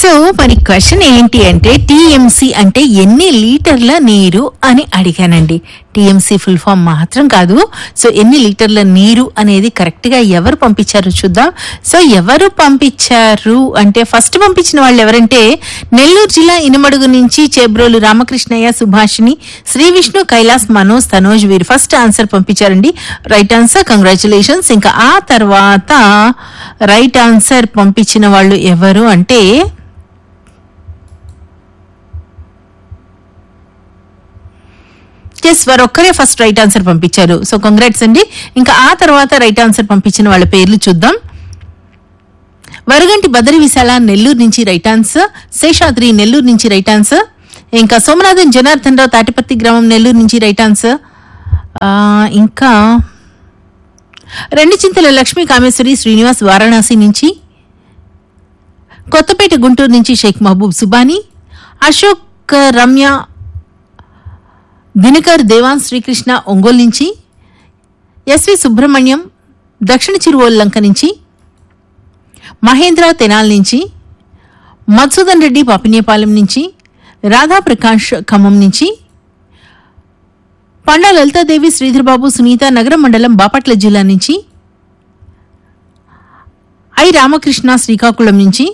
so మరి question ఏంటి అంటే టీఎంసీ అంటే ఎన్ని లీటర్ల నీరు అని అడిగానండి టీఎంసీ ఫుల్ ఫామ్ మాత్రం కాదు సో ఎన్ని లీటర్ల నీరు అనేది కరెక్ట్ గా ఎవరు పంపించారు చూద్దాం సో ఎవరు పంపించారు అంటే ఫస్ట్ పంపించిన వాళ్ళు ఎవరంటే నెల్లూరు జిల్లా ఇనుమడుగు నుంచి చేబ్రోలు రామకృష్ణయ్య సుభాషిణి శ్రీ విష్ణు కైలాస్ మనోజ్ తనోజ్ వీరు ఫస్ట్ ఆన్సర్ పంపించారండి రైట్ ఆన్సర్ కంగ్రాచులేషన్స్ ఇంకా ఆ తర్వాత రైట్ ఆన్సర్ పంపించిన వాళ్ళు ఎవరు అంటే ఎస్ వారు ఒక్కరే ఫస్ట్ రైట్ ఆన్సర్ పంపించారు సో కంగ్రాట్స్ అండి ఇంకా ఆ తర్వాత రైట్ ఆన్సర్ పంపించిన వాళ్ళ పేర్లు చూద్దాం వరగంటి బదరి విశాల నెల్లూరు నుంచి రైట్ ఆన్సర్ శేషాద్రి నెల్లూరు నుంచి రైట్ ఆన్సర్ ఇంకా సోమనాథన్ జనార్దన్ రావు తాటిపత్తి గ్రామం నెల్లూరు నుంచి రైట్ ఆన్సర్ ఆ, ఇంకా రెండు చింతల లక్ష్మీ కామేశ్వరి శ్రీనివాస్ వారణాసి నుంచి కొత్తపేట గుంటూరు నుంచి షేక్ మహబూబ్ సుబానీ అశోక్ రమ్య దినకర్ దేవాన్ శ్రీకృష్ణ ఒంగోలు నుంచి ఎస్వి సుబ్రహ్మణ్యం దక్షిణ చిరువోల్లంక నుంచి మహేంద్ర తెనాల్ నుంచి మధుసూదన్ రెడ్డి పాపినేపాలెం నుంచి రాధాప్రకాష్ ఖమ్మం నుంచి పండా లలితాదేవి శ్రీధర్బాబు సునీత నగరం మండలం బాపట్ల జిల్లా నుంచి ఐ రామకృష్ణ శ్రీకాకుళం నుంచి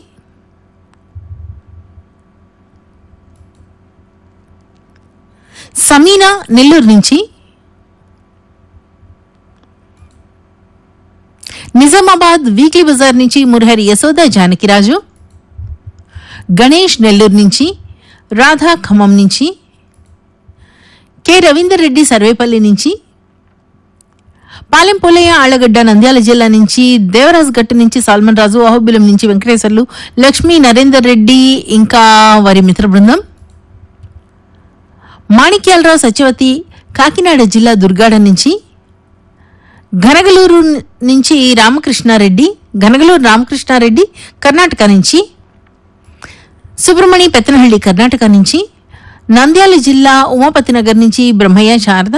సమీనా నెల్లూరు నుంచి నిజామాబాద్ వీక్లీ బజార్ నుంచి మురహరి యశోద జానకిరాజు గణేష్ నెల్లూరు నుంచి రాధా ఖమ్మం నుంచి కె రవీందర్ రెడ్డి సర్వేపల్లి నుంచి పాలెం పోలయ్య ఆళ్లగడ్డ నంద్యాల జిల్లా నుంచి దేవరాజ్ గట్టు నుంచి సాల్మన్ రాజు అహోబిలం నుంచి వెంకటేశ్వర్లు లక్ష్మీ నరేందర్ రెడ్డి ఇంకా వారి మిత్ర బృందం మాణిక్యాలరావు సత్యవతి కాకినాడ జిల్లా దుర్గాడ నుంచి ఘనగలూరు నుంచి రామకృష్ణారెడ్డి ఘనగలూరు రామకృష్ణారెడ్డి కర్ణాటక నుంచి సుబ్రమణి పెత్తనహಳ್ಳಿ కర్ణాటక నుంచి నంద్యాల జిల్లా ఉమాపతి నగర్ నుంచి Brahmaiah Sarada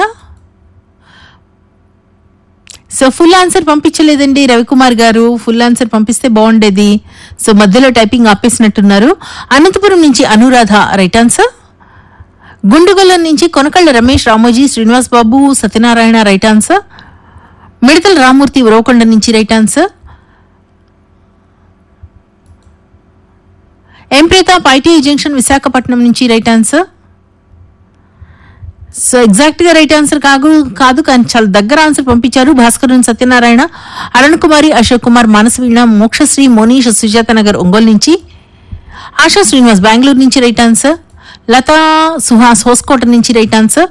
so full answer పంపించలేదండి రవికుమార్ గారు ఫుల్ ఆన్సర్ పంపిస్తే బాగుండేది సో మధ్యలో టైపింగ్ ఆపేసినట్టున్నారు అనంతపురం నుంచి అనురాధ రైట్ ఆన్సర్ గుండుగొల్లం నుంచి కొనకళ్ళ రమేష్ రామోజీ శ్రీనివాస్ బాబు సత్యనారాయణ రైట్ ఆన్సర్ మిడతల రామూర్తి ఉరవకొండ నుంచి right answer M Pratap ITI junction Visakhapatnam నుంచి రైట్ ఆన్సర్ సో ఎగ్జాక్ట్ గా రైట్ ఆన్సర్ కాదు కాదు కానీ చాలా దగ్గర ఆన్సర్ పంపించారు భాస్కర్ సత్యనారాయణ అరుణ్ కుమారి అశోక్ కుమార్ మానసవీణ మోక్షశ్రీ మోనీష్ సుజాత నగర్ ఒంగోలు నుంచి ఆశా శ్రీనివాస్ బెంగళూరు నుంచి రైట్ ఆన్సర్ లతా సుహాస్ హోస్కోట నుంచి రైట్ ఆన్సర్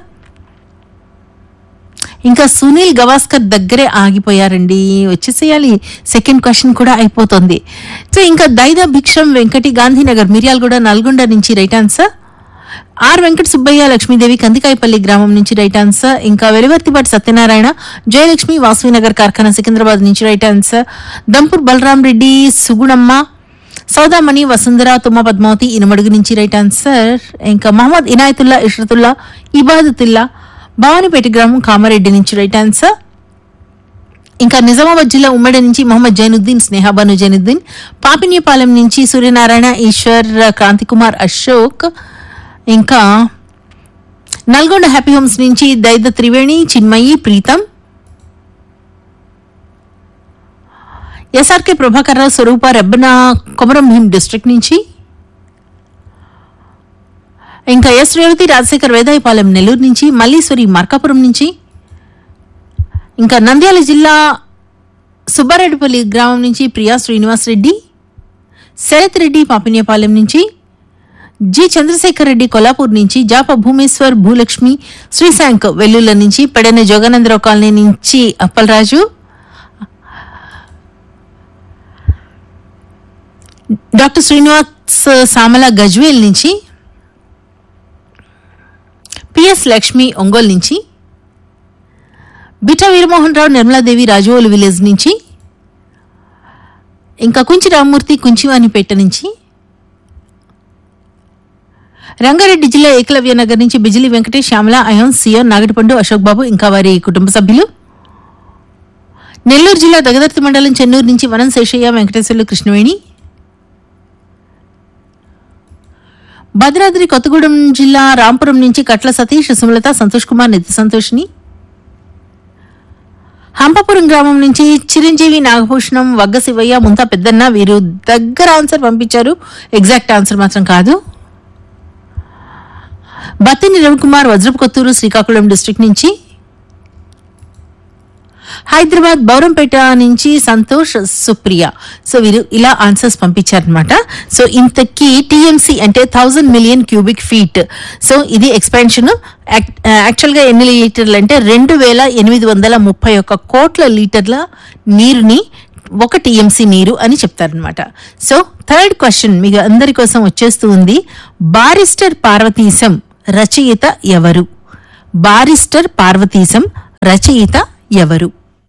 ఇంకా సునీల్ గవాస్కర్ దగ్గరే ఆగిపోయారండి వచ్చేసేయాలి సెకండ్ క్వశ్చన్ కూడా అయిపోతుంది సో ఇంకా దైద భిక్షం వెంకటి గాంధీనగర్ మిర్యాలగూడ నల్గొండ నుంచి right answer R Venkata Subbaiah Lakshmidevi Kandikayapalli గ్రామం నుంచి రైట్ ఆన్సర్ ఇంకా వెలువర్తిపాటి సత్యనారాయణ జయలక్ష్మి వాసవినగర్ కార్ఖానా సికింద్రాబాద్ నుంచి రైట్ ఆన్సర్ దంపూర్ బలరాం రెడ్డి సుగుణమ్మ సౌదామణి వసుంధర తుమ్మ పద్మావతి ఇనుమడుగు నుంచి రైట్ ఆన్సర్ ఇంకా మహమ్మద్ ఇనాయతుల్లా ఇష్రతుల్లా ఇబాదతుల్లా భవానీపేట గ్రామం కామారెడ్డి నుంచి రైట్ ఆన్సర్ ఇంకా నిజామాబాద్ జిల్లా ఉమ్మడి నుంచి మొహమ్మద్ జైనుద్దీన్ స్నేహాబాను జైనుద్దీన్ పాపినియపాలెం నుంచి సూర్యనారాయణ ఈశ్వర్ క్రాంతికుమార్ అశోక్ ఇంకా నల్గొండ హ్యాపీ హోమ్స్ నుంచి దైద త్రివేణి చిన్మయి ప్రీతం ఎస్ఆర్కే ప్రభాకర్ రావు స్వరూప రెబ్బన కొమరం భీం డిస్ట్రిక్ట్ నుంచి ఇంకా ఎస్ రేవతి రాజశేఖర్ వేదాయపాలెం నెల్లూరు నుంచి మల్లీశ్వరి మార్కాపురం నుంచి ఇంకా నంద్యాల జిల్లా సుబ్బారెడ్డిపల్లి గ్రామం నుంచి ప్రియా శ్రీనివాస్ రెడ్డి శరత్ రెడ్డి పాపిన్యపాలెం నుంచి జి చంద్రశేఖర్ రెడ్డి కొల్లాపూర్ నుంచి జాప భూమేశ్వర్ భూలక్ష్మి శ్రీశాంక్ వెల్లుల నుంచి పెడన జోగానందరావు కాలనీ నుంచి అప్పలరాజు డాక్టర్ శ్రీనివాస్ సామల గజ్వేల్ నుంచి పిఎస్ లక్ష్మి ఒంగోలు నుంచి బిటా వీరమోహన్ రావు నిర్మలాదేవి రాజోలు విలేజ్ నుంచి ఇంకా కుంచి రామ్మూర్తి కుంచివానిపేట నుంచి రంగారెడ్డి జిల్లా ఏకలవ్య నగర్ నుంచి బిజిలి వెంకటేష్ శ్యామల అయోన్ సియోన్ నాగటిపండు అశోక్ బాబు ఇంకా వారి కుటుంబ సభ్యులు నెల్లూరు జిల్లా దగదర్తి మండలం చెన్నూరు నుంచి వనం శేషయ్య వెంకటేశ్వర్లు కృష్ణవేణి భద్రాద్రి కొత్తగూడెం జిల్లా రాంపురం నుంచి కట్ల సతీష్ సుమలత సంతోష్ కుమార్ నిత్య సంతోష్ని హంపపురం గ్రామం నుంచి చిరంజీవి నాగభూషణం వగ్గ శివయ్య ముంతా పెద్దన్న వీరు దగ్గర ఆన్సర్ పంపించారు ఎగ్జాక్ట్ ఆన్సర్ మాత్రం కాదు బత్తిని రవికుమార్ వజ్రపు కొత్తూరు శ్రీకాకుళం డిస్ట్రిక్ట్ నుంచి హైదరాబాద్ బౌరంపేట నుంచి సంతోష్ సుప్రియ సో వీరు ఇలా ఆన్సర్స్ పంపించారనమాట సో ఇంతకీ టీఎంసీ అంటే thousand million cubic feet so ఇది ఎక్స్పాన్షన్ యాక్చువల్ గా ఎన్ని లీటర్లు అంటే రెండు వేల ఎనిమిది వందల ముప్పై ఒక్క కోట్ల లీటర్ల నీరుని ఒక టీఎంసీ నీరు అని చెప్తారనమాట సో థర్డ్ క్వశ్చన్ మీకు అందరి కోసం వచ్చేస్తూ ఉంది బారిస్టర్ పార్వతీశం రచయిత ఎవరు బారిస్టర్ పార్వతీశం రచయిత ఎవరు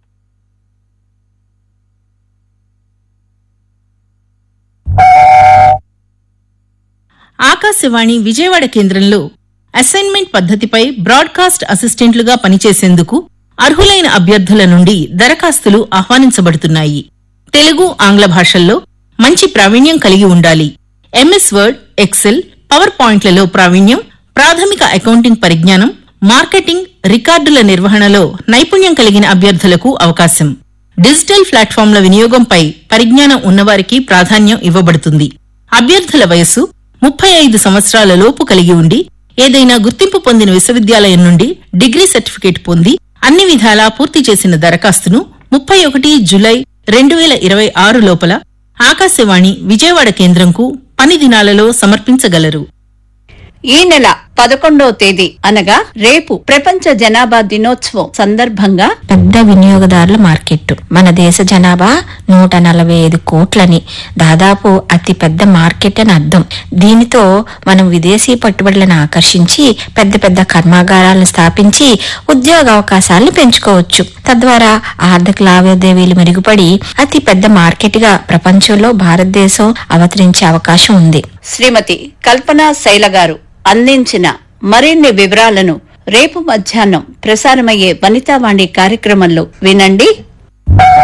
ఆకాశవాణి విజయవాడ కేంద్రంలో అసైన్మెంట్ పద్ధతిపై బ్రాడ్కాస్ట్ అసిస్టెంట్లుగా పనిచేసేందుకు అర్హులైన అభ్యర్థుల నుండి దరఖాస్తులు ఆహ్వానించబడుతున్నాయి తెలుగు ఆంగ్ల భాషల్లో మంచి ప్రావీణ్యం కలిగి ఉండాలి ఎంఎస్ వర్డ్ ఎక్సెల్ పవర్ పాయింట్లలో ప్రావీణ్యం ప్రాథమిక అకౌంటింగ్ పరిజ్ఞానం మార్కెటింగ్ రికార్డుల నిర్వహణలో నైపుణ్యం కలిగిన అభ్యర్థులకు అవకాశం డిజిటల్ ప్లాట్ఫామ్ల వినియోగంపై పరిజ్ఞానం ఉన్నవారికి ప్రాధాన్యం ఇవ్వబడుతుంది అభ్యర్థుల వయస్సు ముప్పై ఐదు సంవత్సరాల లోపు కలిగి ఉండి ఏదైనా గుర్తింపు పొందిన విశ్వవిద్యాలయం నుండి డిగ్రీ సర్టిఫికేట్ పొంది అన్ని విధాలా పూర్తి చేసిన దరఖాస్తును ముప్పై ఒకటి జులై రెండు వేల ఇరవై ఆరు లోపల ఆకాశవాణి విజయవాడ కేంద్రంకు పని దినాలలో సమర్పించగలరు ఈ నెల పదకొండవ తేదీ అనగా రేపు ప్రపంచ జనాభా దినోత్సవం సందర్భంగా పెద్ద వినియోగదారుల మార్కెట్ మన దేశ జనాభా నూట నలభై ఐదు కోట్లని దాదాపు అతి పెద్ద మార్కెట్ అని అర్థం దీనితో మనం విదేశీ పట్టుబడులను ఆకర్షించి పెద్ద పెద్ద కర్మాగారాలను స్థాపించి ఉద్యోగ అవకాశాలను పెంచుకోవచ్చు తద్వారా ఆర్థిక లావాదేవీలు మెరుగుపడి అతి పెద్ద మార్కెట్ గా ప్రపంచంలో భారతదేశం అవతరించే అవకాశం ఉంది శ్రీమతి కల్పనా శైల గారు అందించిన మరిన్ని వివరాలను రేపు మధ్యాహ్నం ప్రసారమయ్యే వనితావాణి కార్యక్రమంలో వినండి